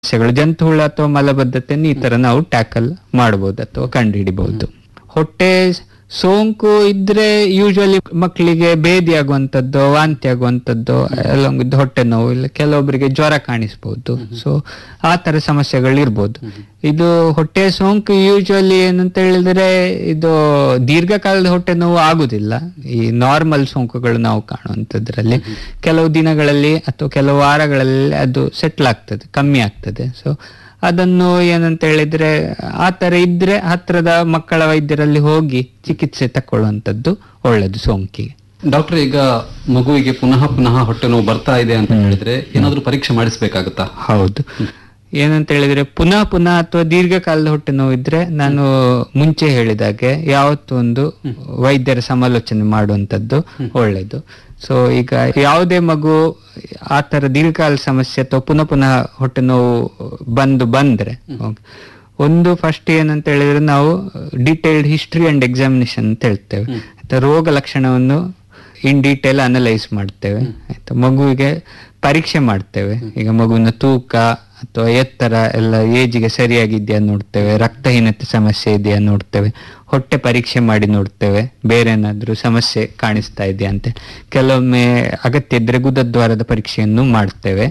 ಸಮಸ್ಯೆಗಳು ಜಂತು ಹುಳ ಅಥವಾ ಮಲಬದ್ಧತೆಯನ್ನು ಈ ತರ ನಾವು ಟ್ಯಾಕಲ್ ಮಾಡಬಹುದು ಅಥವಾ ಕಂಡುಹಿಡಿಬಹುದು ಹೊಟ್ಟೆ ಸೋಂಕು ಇದ್ರೆ ಯೂಶುವಲಿ ಮಕ್ಕಳಿಗೆ ಬೇದಿ ಆಗುವಂತದ್ದು ವಾಂತಿ ಆಗುವಂತದ್ದು along with ಹೊಟ್ಟೆ ನೋವು ಇಲ್ಲ ಕೆಲವೊಬ್ಬರಿಗೆ ಜ್ವರ ಕಾಣಿಸ್ಬಹುದು ಸೊ ಆ ತರ ಸಮಸ್ಯೆಗಳು ಇರ್ಬೋದು ಇದು ಹೊಟ್ಟೆ ಸೋಂಕು ಯೂಶುವಲಿ ಏನಂತ ಹೇಳಿದ್ರೆ ಇದು ದೀರ್ಘಕಾಲದ ಹೊಟ್ಟೆ ನೋವು ಆಗುದಿಲ್ಲ ಈ ನಾರ್ಮಲ್ ಸೋಂಕುಗಳು ನಾವು ಕಾಣುವಂತದ್ರಲ್ಲಿ ಕೆಲವು ದಿನಗಳಲ್ಲಿ ಅಥವಾ ಕೆಲವು ವಾರಗಳಲ್ಲಿ ಅದು ಸೆಟ್ಲ್ ಆಗ್ತದೆ ಕಮ್ಮಿ ಆಗ್ತದೆ ಸೊ ಅದನ್ನು ಏನಂತ ಹೇಳಿದ್ರೆ ಆ ತರ ಇದ್ರೆ ಹತ್ರದ ಮಕ್ಕಳ ವೈದ್ಯರಲ್ಲಿ ಹೋಗಿ ಚಿಕಿತ್ಸೆ ತಕೊಳ್ಳುವಂತದ್ದು ಒಳ್ಳೇದು ಸೋಂಕಿಗೆ ಡಾಕ್ಟರ್ ಈಗ ಮಗುವಿಗೆ ಪುನಃ ಪುನಃ ಹೊಟ್ಟೆ ನೋವು ಬರ್ತಾ ಇದೆ ಅಂತ ಹೇಳಿದ್ರೆ ಏನಾದ್ರೂ ಪರೀಕ್ಷೆ ಮಾಡಿಸ್ಬೇಕಾಗುತ್ತಾ ಹೌದು ಏನಂತ ಹೇಳಿದ್ರೆ ಪುನಃ ಪುನಃ ಅಥವಾ ದೀರ್ಘಕಾಲದ ಹೊಟ್ಟೆ ನೋವು ಇದ್ರೆ ನಾನು ಮುಂಚೆ ಹೇಳಿದಾಗೆ ಯಾವತ್ತೂ ಒಂದು ವೈದ್ಯರ ಸಮಾಲೋಚನೆ ಮಾಡುವಂತದ್ದು ಒಳ್ಳೇದು ಸೊ ಈಗ ಯಾವುದೇ ಮಗು ಆ ತರ ದೀರ್ಘಕಾಲ ಸಮಸ್ಯೆ ಅಥವಾ ಪುನಃ ಪುನಃ ಹೊಟ್ಟೆ ನೋವು ಬಂದು ಬಂದ್ರೆ okay. ಒಂದು ಫಸ್ಟ್ ಏನಂತ ಹೇಳಿದ್ರೆ ನಾವು ಡೀಟೇಲ್ಡ್ ಹಿಸ್ಟ್ರಿ ಅಂಡ್ ಎಕ್ಸಾಮಿನೇಷನ್ ಅಂತ ಹೇಳ್ತೇವೆ ಆಯ್ತಾ ರೋಗ ಲಕ್ಷಣವನ್ನು ಇನ್ ಡೀಟೇಲ್ ಅನಲೈಸ್ ಮಾಡ್ತೇವೆ ಆಯ್ತಾ ಮಗುವಿಗೆ ಪರೀಕ್ಷೆ ಮಾಡ್ತೇವೆ ಈಗ ಮಗುವಿನ ತೂಕ ಅಥವಾ ಎತ್ತರ ಎಲ್ಲ ಏಜಿಗೆ ಸರಿಯಾಗಿದೆಯಾ ನೋಡ್ತೇವೆ ರಕ್ತಹೀನತೆ ಸಮಸ್ಯೆ ಇದೆಯಾ ನೋಡ್ತೇವೆ ಹೊಟ್ಟೆ ಪರೀಕ್ಷೆ ಮಾಡಿ ನೋಡ್ತೇವೆ ಬೇರೆ ಏನಾದ್ರೂ ಸಮಸ್ಯೆ ಕಾಣಿಸ್ತಾ ಇದೆಯಾ ಅಂತ ಕೆಲವೊಮ್ಮೆ ಅಗತ್ಯ ಇದ್ರೆ ಗುದದ್ವಾರದ ಪರೀಕ್ಷೆಯನ್ನು ಮಾಡ್ತೇವೆ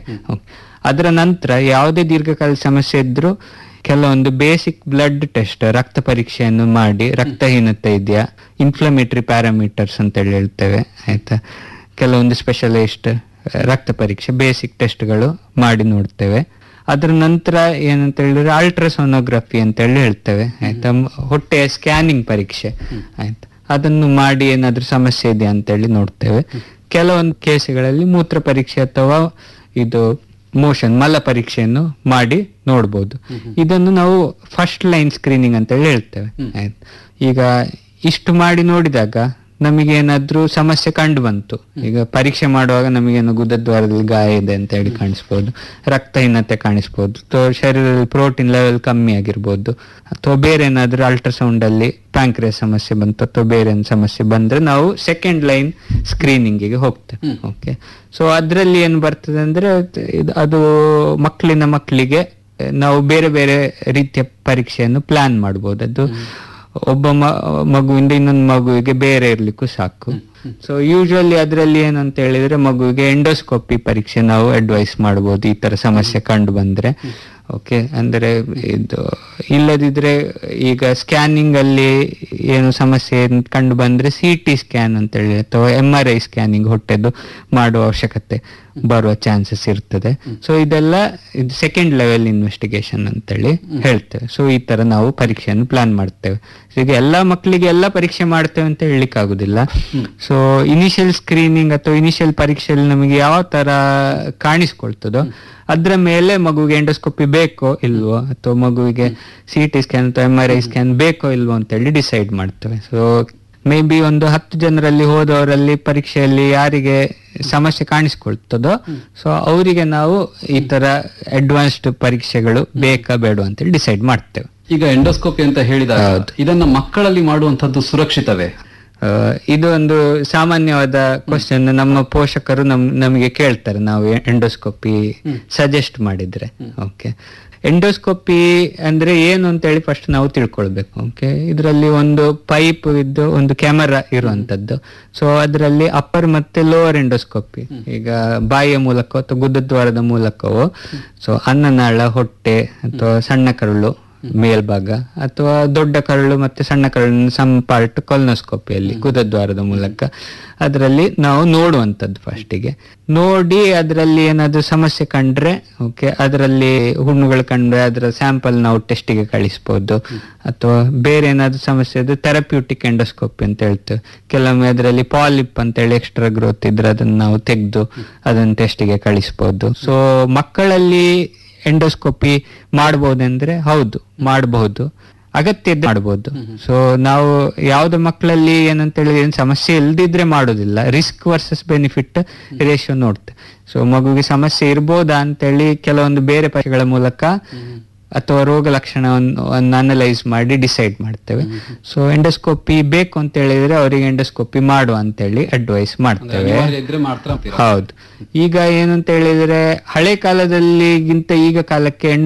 ಅದರ ನಂತರ ಯಾವುದೇ ದೀರ್ಘಕಾಲ ಸಮಸ್ಯೆ ಇದ್ರೂ ಕೆಲವೊಂದು ಬೇಸಿಕ್ ಬ್ಲಡ್ ಟೆಸ್ಟ್ ರಕ್ತ ಪರೀಕ್ಷೆಯನ್ನು ಮಾಡಿ ರಕ್ತಹೀನತೆ ಇದೆಯಾ ಇನ್ಫ್ಲಮೇಟರಿ ಪ್ಯಾರಾಮೀಟರ್ಸ್ ಅಂತ ಹೇಳಿ ಹೇಳ್ತೇವೆ ಆಯ್ತಾ ಕೆಲವೊಂದು ಸ್ಪೆಷಲಿಸ್ಟ್ ರಕ್ತ ಪರೀಕ್ಷೆ ಬೇಸಿಕ್ ಟೆಸ್ಟ್ಗಳು ಮಾಡಿ ನೋಡ್ತೇವೆ ಅದರ ನಂತರ ಏನಂತ ಹೇಳಿದ್ರೆ ಅಲ್ಟ್ರಾಸೋನೋಗ್ರಫಿ ಅಂತ ಹೇಳಿ ಹೇಳ್ತೇವೆ ಆಯ್ತಾ ಮ್- ಹೊಟ್ಟೆಯ ಸ್ಕ್ಯಾನಿಂಗ್ ಪರೀಕ್ಷೆ ಆಯ್ತಾ ಅದನ್ನು ಮಾಡಿ ಏನಾದ್ರೂ ಸಮಸ್ಯೆ ಇದೆಯಾ ಅಂತ ಹೇಳಿ ನೋಡ್ತೇವೆ ಕೆಲವೊಂದು ಕೇಸುಗಳಲ್ಲಿ ಮೂತ್ರ ಪರೀಕ್ಷೆ ಅಥವಾ ಇದು ಮೋಷನ್ ಮಲ ಪರೀಕ್ಷೆಯನ್ನು ಮಾಡಿ ನೋಡ್ಬೋದು ಇದನ್ನು ನಾವು ಫಸ್ಟ್ ಲೈನ್ ಸ್ಕ್ರೀನಿಂಗ್ ಅಂತ ಹೇಳಿ ಹೇಳ್ತೇವೆ ಆಯ್ತು ಈಗ ಇಷ್ಟು ಮಾಡಿ ನೋಡಿದಾಗ ನಮಗೆ ಏನಾದ್ರೂ ಸಮಸ್ಯೆ ಕಂಡು ಬಂತು ಈಗ ಪರೀಕ್ಷೆ ಮಾಡುವಾಗ ನಮಗೇನು ಗುದದ್ವಾರದಲ್ಲಿ ಗಾಯ ಇದೆ ಅಂತ ಹೇಳಿ ಕಾಣಿಸ್ಬೋದು ರಕ್ತಹೀನತೆ ಕಾಣಿಸ್ಬೋದು ಅಥವಾ ಶರೀರದಲ್ಲಿ ಪ್ರೋಟೀನ್ ಲೆವೆಲ್ ಕಮ್ಮಿ ಆಗಿರ್ಬೋದು ಅಥವಾ ಬೇರೆ ಏನಾದ್ರೂ ಅಲ್ಟ್ರಾಸೌಂಡ್ ಅಲ್ಲಿ ಪ್ಯಾಂಕ್ರಿಯಸ್ ಸಮಸ್ಯೆ ಬಂತು ಅಥವಾ ಬೇರೆ ಏನ್ ಸಮಸ್ಯೆ ಬಂದ್ರೆ ನಾವು ಸೆಕೆಂಡ್ ಲೈನ್ ಸ್ಕ್ರೀನಿಂಗಿಗೆ ಹೋಗ್ತೇವೆ ಓಕೆ ಸೊ ಅದ್ರಲ್ಲಿ ಏನು ಬರ್ತದೆ ಅಂದ್ರೆ ಇದು- ಅದು ಮಕ್ಕಳಿನ ಮಕ್ಕಳಿಗೆ ನಾವು ಬೇರೆ ಬೇರೆ ರೀತಿಯ ಪರೀಕ್ಷೆಯನ್ನು ಪ್ಲಾನ್ ಮಾಡ್ಬೋದು ಅದು ಒಬ್ಬ ಮ- ಮಗುವಿಂದ ಇನ್ನೊಂದು ಮಗುವಿಗೆ ಬೇರೆ ಇರ್ಲಿಕ್ಕೂ ಸಾಕು ಸೊ ಯೂಶುವಲಿ ಅದರಲ್ಲಿ ಏನಂತ ಹೇಳಿದ್ರೆ ಮಗುವಿಗೆ ಎಂಡೋಸ್ಕೋಪಿ ಪರೀಕ್ಷೆ ನಾವು ಅಡ್ವೈಸ್ ಮಾಡ್ಬೋದು ಈ ತರ ಸಮಸ್ಯೆ ಕಂಡು ಬಂದ್ರೆ ಓಕೆ ಅಂದ್ರೆ ಇದು ಇಲ್ಲದಿದ್ರೆ ಈಗ ಸ್ಕ್ಯಾನಿಂಗ್ ಅಲ್ಲಿ ಏನು ಸಮಸ್ಯೆ ಏನ್ ಕಂಡು ಬಂದ್ರೆ ಸಿ ಟಿ ಸ್ಕ್ಯಾನ್ ಅಂತ ಹೇಳಿ ಅಥವಾ ಎಂ ಆರ್ ಐ ಸ್ಕ್ಯಾನಿಂಗ್ ಹೊಟ್ಟೆದು ಮಾಡುವ ಅವಶ್ಯಕತೆ ಬರುವ ಚಾನ್ಸಸ್ ಇರ್ತದೆ ಸೊ ಇದೆಲ್ಲ ಇದು ಸೆಕೆಂಡ್ ಲೆವೆಲ್ ಇನ್ವೆಸ್ಟಿಗೇಷನ್ ಅಂತೇಳಿ ಹೇಳ್ತೇವೆ ಸೊ ಈ ತರ ನಾವು ಪರೀಕ್ಷೆಯನ್ನು ಪ್ಲಾನ್ ಮಾಡ್ತೇವೆ So ಈಗ ಎಲ್ಲಾ ಮಕ್ಕಳಿಗೆ ಎಲ್ಲ ಪರೀಕ್ಷೆ ಮಾಡ್ತೇವೆ ಅಂತ ಹೇಳಲಿಕ್ಕೆ ಆಗುದಿಲ್ಲ ಸೊ ಇನಿಷಿಯಲ್ ಸ್ಕ್ರೀನಿಂಗ್ ಅಥವಾ ಇನಿಷಿಯಲ್ ಪರೀಕ್ಷೆಯಲ್ಲಿ ನಮಗೆ ಯಾವ ತರ ಕಾಣಿಸ್ಕೊಳ್ತದೋ ಅದ್ರ ಮೇಲೆ ಮಗುವಿಗೆ ಎಂಡೋಸ್ಕೋಪಿ ಬೇಕೋ ಇಲ್ವೋ ಅಥವಾ ಮಗುವಿಗೆ ಸಿ ಟಿ ಸ್ಕ್ಯಾನ್ ಅಥವಾ ಎಂ ಆರ್ ಐ ಸ್ಕ್ಯಾನ್ ಬೇಕೋ ಇಲ್ವೋ ಅಂತ ಹೇಳಿ ಡಿಸೈಡ್ ಮಾಡ್ತೇವೆ ಸೊ ಮೇ ಬಿ ಒಂದು ಹತ್ತು ಜನರಲ್ಲಿ ಹೋದವರಲ್ಲಿ ಪರೀಕ್ಷೆಯಲ್ಲಿ ಯಾರಿಗೆ ಸಮಸ್ಯೆ ಕಾಣಿಸ್ಕೊಳ್ತದೋ ಸೊ ಅವರಿಗೆ ನಾವು ಈ ತರ ಅಡ್ವಾನ್ಸ್ಡ್ ಪರೀಕ್ಷೆಗಳು ಬೇಕಾ ಬೇಡ ಅಂತೇಳಿ ಡಿಸೈಡ್ ಮಾಡ್ತೇವೆ ಈಗ ಎಂಡೋಸ್ಕೋಪಿ ಅಂತ ಹೇಳಿದಾಗ ಇದನ್ನ ಮಕ್ಕಳಲ್ಲಿ ಮಾಡುವಂತದ್ದು ಸುರಕ್ಷಿತವೇ ಆ, ಇದು ಒಂದು ಸಾಮಾನ್ಯವಾದ ಕ್ವಶನ್ ನಮ್ಮ ಪೋಷಕರು ನಮ್ ನಮಗೆ ಕೇಳ್ತಾರೆ ನಾವು ಎಂಡೋಸ್ಕೋಪಿ ಸಜೆಸ್ಟ್ ಮಾಡಿದ್ರೆ ಓಕೆ ಎಂಡೋಸ್ಕೋಪಿ ಅಂದ್ರೆ ಏನು ಅಂತ ಹೇಳಿ ಫಸ್ಟ್ ನಾವು ತಿಳ್ಕೊಳ್ಬೇಕು ಓಕೆ ಇದರಲ್ಲಿ ಒಂದು ಪೈಪ್ ಇದ್ದು ಒಂದು ಕ್ಯಾಮರಾ ಇರುವಂತದ್ದು ಸೊ ಅದರಲ್ಲಿ ಅಪ್ಪರ್ ಮತ್ತೆ ಲೋವರ್ ಎಂಡೋಸ್ಕೋಪಿ ಈಗ ಬಾಯಿಯ ಮೂಲಕ ಅಥವಾ ಗುದದ್ವಾರದ ಮೂಲಕವೋ ಸೊ ಅನ್ನನಾಳ ಹೊಟ್ಟೆ ಅಥವಾ ಸಣ್ಣ ಕರುಳು ಮೇಲ್ಭಾಗ ಅಥವಾ ದೊಡ್ಡ ಕರಳು ಮತ್ತೆ ಸಣ್ಣ ಕರಳಿನ ಸಮ್ ಪಾರ್ಟ್ ಕೊಲ್ನೋಸ್ಕೋಪಿಯಲ್ಲಿ ಗುದದ್ವಾರದ ಮೂಲಕ ಅದರಲ್ಲಿ ನಾವು ನೋಡುವಂಥದ್ದು ಫಸ್ಟಿಗೆ ನೋಡಿ ಅದರಲ್ಲಿ ಏನಾದ್ರು ಸಮಸ್ಯೆ ಕಂಡ್ರೆ ಓಕೆ ಅದರಲ್ಲಿ ಹುಣ್ಣುಗಳು ಕಂಡ್ರೆ ಅದರ ಸ್ಯಾಂಪಲ್ ನಾವು ಟೆಸ್ಟಿಗೆ ಕಳಿಸ್ಬೋದು ಅಥವಾ ಬೇರೆ ಏನಾದ್ರು ಸಮಸ್ಯೆ ಇದ್ರೆ ಥೆರಪ್ಯೂಟಿಕ್ ಎಂಡೋಸ್ಕೋಪಿ ಅಂತ ಹೇಳ್ತೇವೆ ಕೆಲವೊಮ್ಮೆ ಅದರಲ್ಲಿ ಪಾಲಿಪ್ ಅಂತ ಹೇಳಿ ಎಕ್ಸ್ಟ್ರಾ ಗ್ರೋತ್ ಇದ್ರೆ ಅದನ್ನ ನಾವು ತೆಗೆದು ಅದನ್ನ ಟೆಸ್ಟಿಗೆ ಕಳಿಸ್ಬೋದು ಸೊ ಮಕ್ಕಳಲ್ಲಿ ಎಂಡೋಸ್ಕೋಪಿ ಮಾಡಬಹುದಂದ್ರೆ ಹೌದು ಮಾಡಬಹುದು ಅಗತ್ಯ ಇದ್ರೆ ಮಾಡಬಹುದು ಸೊ ನಾವು ಯಾವ್ದು ಮಕ್ಕಳಲ್ಲಿ ಏನಂತ ಹೇಳಿದ್ರೆ ಏನ್ ಸಮಸ್ಯೆ ಇಲ್ದಿದ್ರೆ ಮಾಡೋದಿಲ್ಲ ರಿಸ್ಕ್ ವರ್ಸಸ್ ಬೆನಿಫಿಟ್ ರೇಷಿಯೋ ನೋಡ್ತೆ ಸೊ ಮಗುವಿಗೆ ಸಮಸ್ಯೆ ಇರ್ಬೋದಾ ಅಂತೇಳಿ ಕೆಲವೊಂದು ಬೇರೆ ಪರೀಕ್ಷೆಗಳ ಮೂಲಕ ಅಥವಾ ರೋಗ ಲಕ್ಷಣವನ್ನು ಅನಲೈಸ್ ಮಾಡಿ ಡಿಸೈಡ್ ಮಾಡ್ತೇವೆ ಸೊ ಎಂಡೋಸ್ಕೋಪಿ ಬೇಕು ಅಂತ ಹೇಳಿದ್ರೆ ಅವರಿಗೆ ಎಂಡೋಸ್ಕೋಪಿ ಮಾಡುವ ಅಂತೇಳಿ ಅಡ್ವೈಸ್ ಮಾಡ್ತೇವೆ ಅನಿವಾರ್ಯ ಇದ್ರೆ ಮಾತ್ರ ಅಂತೀರಾ? ಹೌದು ಈಗ ಏನಂತ ಹೇಳಿದ್ರೆ ಹಳೆ ಕಾಲದಲ್ಲಿಗಿಂತ ಈಗ ಕಾಲಕ್ಕೆ